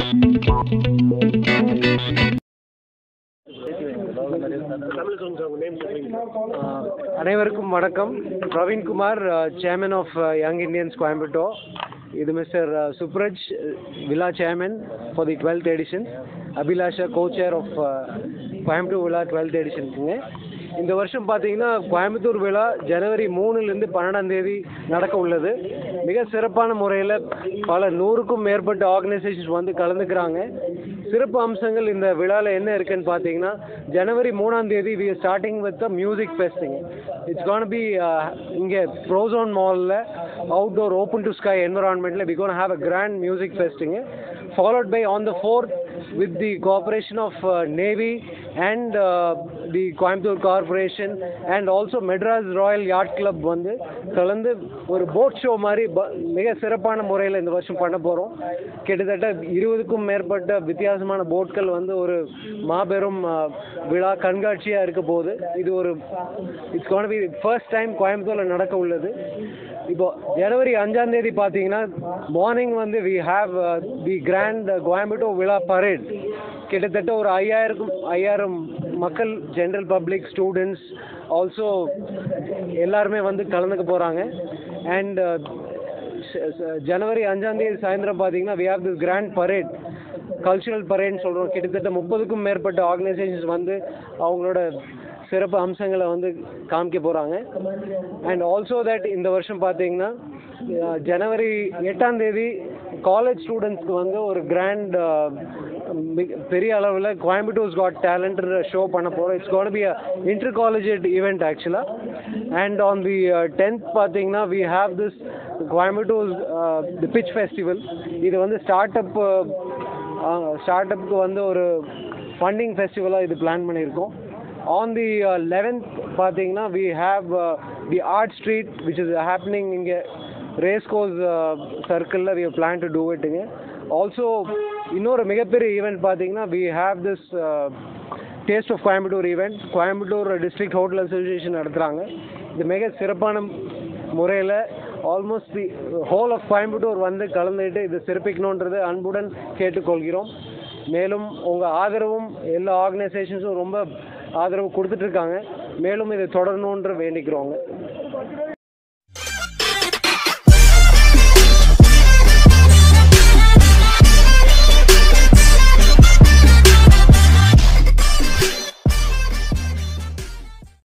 ஆஹ் அனைவருக்கும் வணக்கம் Praveenkumar chairman of young Indians Coimbatore இது mister Supraj Vizha chairman for the twelfth edition Abhilasha co chair of Coimbatore Vizha twelfth எடிஷனுக்குங்க இந்த வருஷம் பார்த்தீங்கன்னா கோயம்புத்தூர் விழா ஜனவரி மூணுலேருந்து பன்னெண்டாம் தேதி நடக்க உள்ளது மிக சிறப்பான முறையில் பல நூறுக்கும் மேற்பட்ட ஆர்கனைசேஷன்ஸ் வந்து கலந்துக்கிறாங்க சிறப்பு அம்சங்கள் இந்த விழாவில் என்ன இருக்குன்னு பார்த்தீங்கன்னா ஜனவரி மூணாம் தேதி we starting with the music festival it's gonna be இங்கே ப்ரோசோன் மாலில் அவுட்டோர் ஓப்பன் டு ஸ்கை என்வரான்மெண்ட்டில் we gonna have a grand music festival followed by on the 4th with the cooperation of uh, Navy and uh, the Coimbatore Corporation and also Madras Royal Yacht Club வந்து கலந்து ஒரு boat show மாதிரி ப- மிக சிறப்பான முறையில் இந்த வருஷம் பண்ண போகிறோம் கிட்டத்தட்ட இருபதுக்கும் மேற்பட்ட வித்தியாசமான போட்கள் வந்து ஒரு மாபெரும் uh, விழா கண்காட்சியாக இருக்க போகுது இது ஒரு it's gonna be first time கோயம்புத்தூரில் நடக்க உள்ளது இப்போ ஜனவரி அஞ்சாம் தேதி பார்த்தீங்கன்னா மார்னிங் வந்து we have the grand Coimbatore Vizha parade கிட்டத்தட்ட ஒரு ஐயாயிரம் ஐயாயிரம் மக்கள் ஜென்ரல் பப்ளிக் ஸ்டூடெண்ட்ஸ் ஆல்சோ எல்லாருமே வந்து கலந்துக்க போகிறாங்க அண்ட் ஜனவரி அஞ்சாம் தேதி சாயந்தரம் பார்த்தீங்கன்னா we have this grand parade cultural பரேட்னு சொல்கிறோம் கிட்டத்தட்ட முப்பதுக்கும் மேற்பட்ட ஆர்கனைசேஷன்ஸ் வந்து அவங்களோட சிறப்பு அம்சங்களை வந்து காமிக்க போகிறாங்க அண்ட் ஆல்சோ தட் இந்த வருஷம் பார்த்தீங்கன்னா அஹ், ஜனவரி எட்டாம் தேதி காலேஜ் ஸ்டூடெண்ட்ஸ்க்கு வந்து ஒரு கிராண்ட் பெரிய அளவில் கோயம்புத்தூர்ஸ் காட் டேலண்ட் ஷோ பண்ண போகிறோம் it's gonna be a inter collegiate event ஆக்சுவலாக அண்ட் ஆன் தி டென்த் பார்த்தீங்கன்னா we have this Coimbatore the beach festival இது வந்து ஸ்டார்ட் அப் ஸ்டார்ட் அப்புக்கு வந்து ஒரு ஃபண்டிங் ஃபெஸ்டிவலாக இது பிளான் பண்ணியிருக்கோம் ஆன் தி லெவன்த் பார்த்தீங்கன்னா we have the art street which is happening இங்கே ரேஸ் கோர்ஸ் சர்க்கிளில் வி பிளான் டு டூ இட்டுங்க ஆல்சோ இன்னொரு மிகப்பெரிய ஈவெண்ட் பார்த்தீங்கன்னா we have this taste of Coimbatore event Coimbatore district hotel association நடத்துகிறாங்க இது மிக சிறப்பான முறையில் almost the whole of Coimbatore வந்து கலந்துட்டு இது சிறப்பிக்கணுன்றது அன்புடன் கேட்டுக்கொள்கிறோம் மேலும் உங்கள் ஆதரவும் எல்லா ஆர்கனைசேஷன்ஸும் ரொம்ப ஆதரவு கொடுத்துட்ருக்காங்க மேலும் இது தொடரணுன்ற வேண்டிக்கிறோங்க